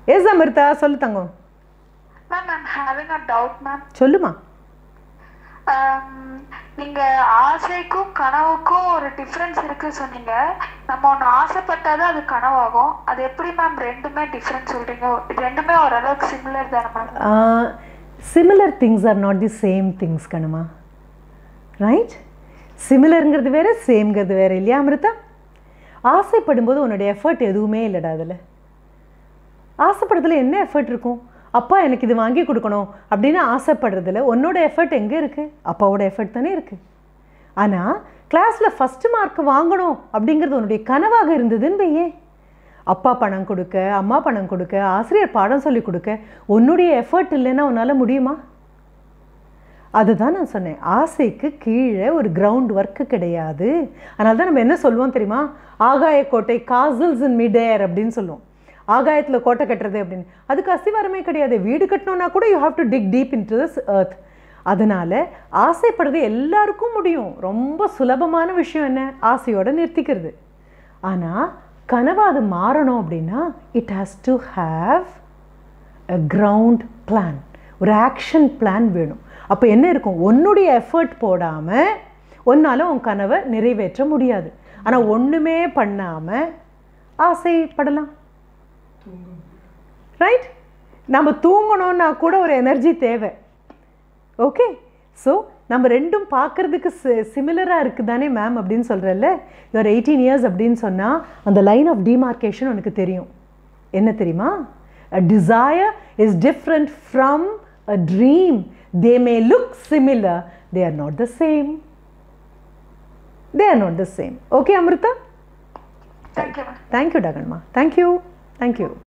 S Amritha சொல்லு தங்கம் ma'am I'm having a doubt ma'am சொல்லுமா நீங்க ஆசைக்கும் கனவுக்கும் ஒரு டிஃபரன்ஸ் இருக்கு சொன்னீங்க நம்ம ஒண்ணு ஆசைப்பட்டாதான் அது கனவாகும் அது எப்படி மேம் ரெண்டுமே டிஃபரன்ஸ் சொல்றீங்க இது ரெண்டுமே ஓரளவுக்கு சிமிலர் தானே ma'am similar things are not the same things கணுமா ரைட் சிமிலருங்கிறது வேற சேம்ங்கிறது வேற இல்லையா அமிர்தா ஆசைப்படும்போது உன்னோட எஃபர்ட் எதுவுமே இல்லைடா அதில் ஆசைப்படுறதுல என்ன எஃபர்ட் இருக்கும் அப்பா எனக்கு இது வாங்கி கொடுக்கணும் அப்படின்னு ஆசைப்படுறதுல உன்னோட எஃபர்ட் எங்கே இருக்குது அப்பாவோட எஃபர்ட் தானே இருக்குது ஆனால் கிளாஸில் ஃபஸ்ட்டு மார்க் வாங்கணும் அப்படிங்கிறது உன்னுடைய கனவாக இருந்ததுன்னு வையே அப்பா பணம் கொடுக்க அம்மா பணம் கொடுக்க ஆசிரியர் பாடம் சொல்லி கொடுக்க உன்னுடைய எஃபர்ட் இல்லைன்னா உன்னால் முடியுமா அதுதான் நான் சொன்னேன் ஆசைக்கு கீழே ஒரு கிரவுண்ட் ஒர்க்கு கிடையாது அதனால தான் நம்ம என்ன சொல்லுவோம் தெரியுமா ஆகாய கோட்டை காசல்ஸ் இன் மிட் ஏர் அப்படின்னு சொல்லுவோம் ஆகாயத்தில் கோட்டை கட்டுறது அப்படின்னு அதுக்கு அஸ்திவாரமே கிடையாது வீடு கட்டணும்னா கூட you have to dig deep in to this earth அதனால் ஆசைப்படுறது எல்லாருக்கும் முடியும் ரொம்ப சுலபமான விஷயம் என்ன ஆசையோடு நிறுத்திக்கிறது ஆனால் கனவு அது மாறணும் அப்படின்னா it has to have a ground plan ஒரு ஆக்ஷன் பிளான் வேணும் அப்போ என்ன இருக்கும் உன்னுடைய எஃபர்ட் போடாமல் உன்னால் உன் கனவை நிறைவேற்ற முடியாது ஆனால் ஒன்றுமே பண்ணாமல் ஆசைப்படலாம் ரைட் நம்ம தூங்கணும்னா கூட ஒரு எனர்ஜி தேவை ஓகே ஸோ நம்ம ரெண்டும் பார்க்கறதுக்கு சிமிலராக இருக்குது தானே மேம் அப்படின்னு சொல்கிறல்ல யுவர் எயிட்டீன் இயர்ஸ் அப்படின்னு சொன்னால் அந்த லைன் ஆஃப் டிமார்க்கேஷன் உனக்கு தெரியும் என்ன தெரியுமா a desire is different from a dream they may look similar they are not the same they are not the same okay Amritha thank you ma'am thank you டகன்மா thank you thank you